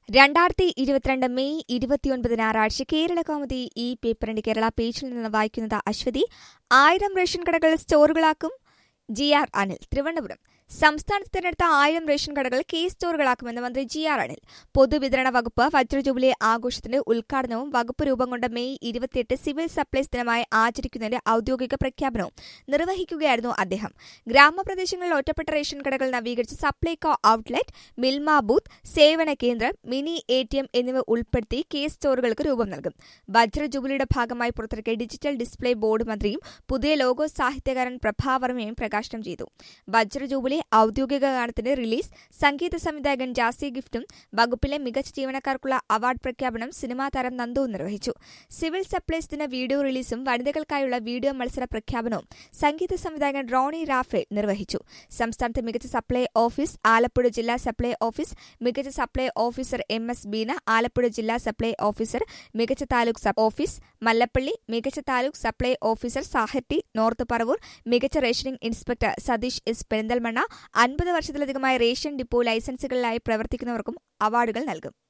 രണ്ടായിരത്തി ഇരുപത്തിരണ്ട് മെയ് ഇരുപത്തിയൊൻപത് ഞായറാഴ്ച കേരള കൗമുദി ഈ പേപ്പറിന്റെ കേരള പേജിൽ നിന്ന് വായിക്കുന്നത് അശ്വതി ആയിരം റേഷൻ കടകൾ സ്റ്റോറുകളാക്കും ജി ആർ അനിൽ തിരുവനന്തപുരം സംസ്ഥാനത്ത് തിരഞ്ഞെടുത്ത ആയിരം റേഷൻ കടകൾ കെ സ്റ്റോറുകളാക്കുമെന്ന് മന്ത്രി ജി ആർ അനിൽ പൊതുവിതരണ വകുപ്പ് വജ്രജൂബിലി ആഘോഷത്തിന്റെ ഉദ്ഘാടനവും വകുപ്പ് രൂപം കൊണ്ട മെയ് ഇരുപത്തിയെട്ട് സിവിൽ സപ്ലൈസ് ദിനമായി ആചരിക്കുന്നതിന്റെ ഔദ്യോഗിക പ്രഖ്യാപനവും നിർവഹിക്കുകയായിരുന്നു അദ്ദേഹം ഗ്രാമപ്രദേശങ്ങളിൽ ഒറ്റപ്പെട്ട റേഷൻ കടകൾ നവീകരിച്ച് സപ്ലൈകോ ഔട്ട്ലെറ്റ് മിൽമ ബൂത്ത് സേവന കേന്ദ്രം മിനി എ ടി എം എന്നിവ ഉൾപ്പെടുത്തി കെ സ്റ്റോറുകൾക്ക് രൂപം നൽകും വജ്രജൂബിലിയുടെ ഭാഗമായി പുറത്തിറക്കിയ ഡിജിറ്റൽ ഡിസ്പ്ലേ ബോർഡ് മന്ത്രിയും പുതിയ ലോഗോ സാഹിത്യകാരൻ പ്രഭാവർമ്മയും പ്രകാശനം ചെയ്തു വജ്രജൂബിലി ഔദ്യോഗിക ഗാനത്തിന്റെ റിലീസ് സംഗീത സംവിധായകൻ ജാസി ഗിഫ്റ്റും വകുപ്പിലെ മികച്ച ജീവനക്കാർക്കുള്ള അവാർഡ് പ്രഖ്യാപനം സിനിമാ താരം നന്ദുവും നിർവഹിച്ചു സിവിൽ സപ്ലൈസ് ദിന വീഡിയോ റിലീസും വനിതകൾക്കായുള്ള വീഡിയോ മത്സര പ്രഖ്യാപനവും സംഗീത സംവിധായകൻ റോണി റാഫേൽ നിർവഹിച്ചു സംസ്ഥാനത്തെ മികച്ച സപ്ലൈ ഓഫീസ് ആലപ്പുഴ ജില്ലാ സപ്ലൈ ഓഫീസ് മികച്ച supply officer M S Beena Alappuzha ജില്ലാ സപ്ലൈ ഓഫീസർ മികച്ച താലൂക്ക് സബ് ഓഫീസ് മല്ലപ്പള്ളി മികച്ച താലൂക്ക് സപ്ലൈ ഓഫീസർ സാഹറ്റി നോർത്ത് പറവൂർ മികച്ച rationing inspector Satheesh S Perinthalmanna അൻപത് വർഷത്തിലധികമായി റേഷൻ ഡിപ്പോ ലൈസൻസുകളിലായി പ്രവർത്തിക്കുന്നവർക്കും അവാർഡുകൾ നൽകും